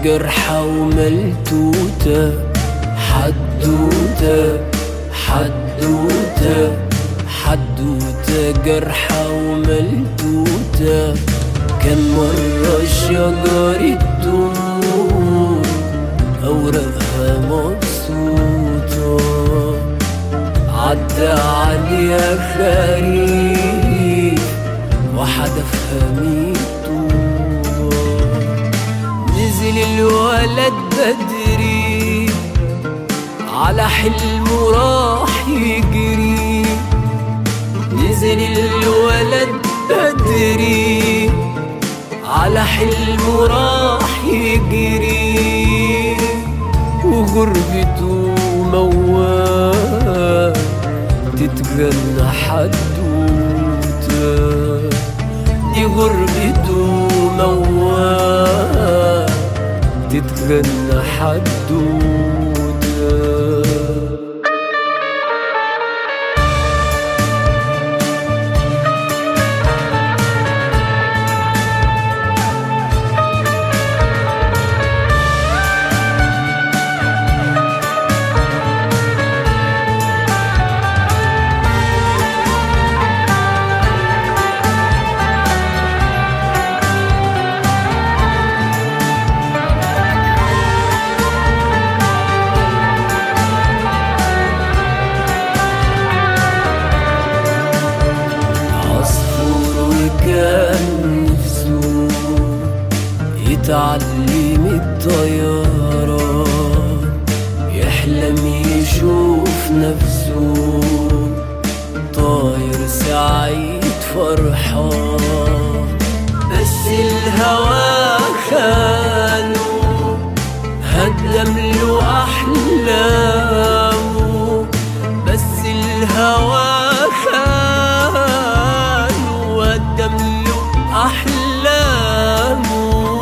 جرحى وملتوتة حدوتة حدوتة حدوتة جرحى وملتوتة كان مرة شجرة تموت أوراقها مبسوطة عدى عليها خريف وحدفها ميت طوبة نزل الولد بدري على حلمه راح يجري نزل الولد بدري على حلمه راح يجري وغربته موال تتغنى حدوته دي غربته موال تتغنى حدوته عصفور وكان نفسه يتعلم الطيارة يحلم يشوف نفسه طاير سعيد فرحان بس الهوى خانه هدم له أحلامه بس الهوى خانه وهدم له أحلامه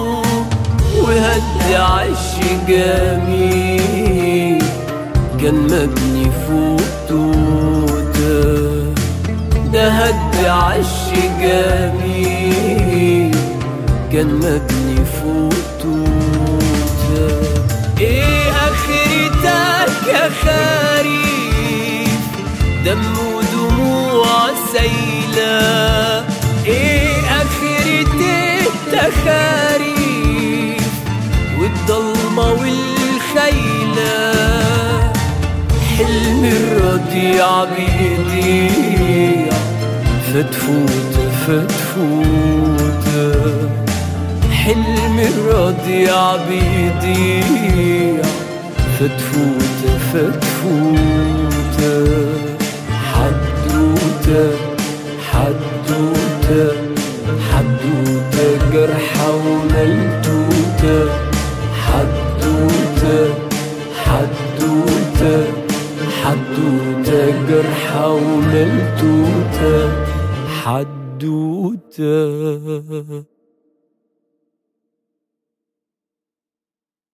وهد عش جميل كان مبني فوق توته ده هد عش جميل كان مبني فوق توته ايه اخرتك يا خريف دم ودموع سيلة ايه اخرتك تخاريف والضلمة والخيلة حلم الرضيع بيضيع فتفوتة فتفوتة حلم الرضيع بيضيع فتفوتة فتفوتة حدوتة حدوتة حدوتة جرحى وملتوتة حدوتة حدوتة حدوتة جرحى وملتوتة حدوتة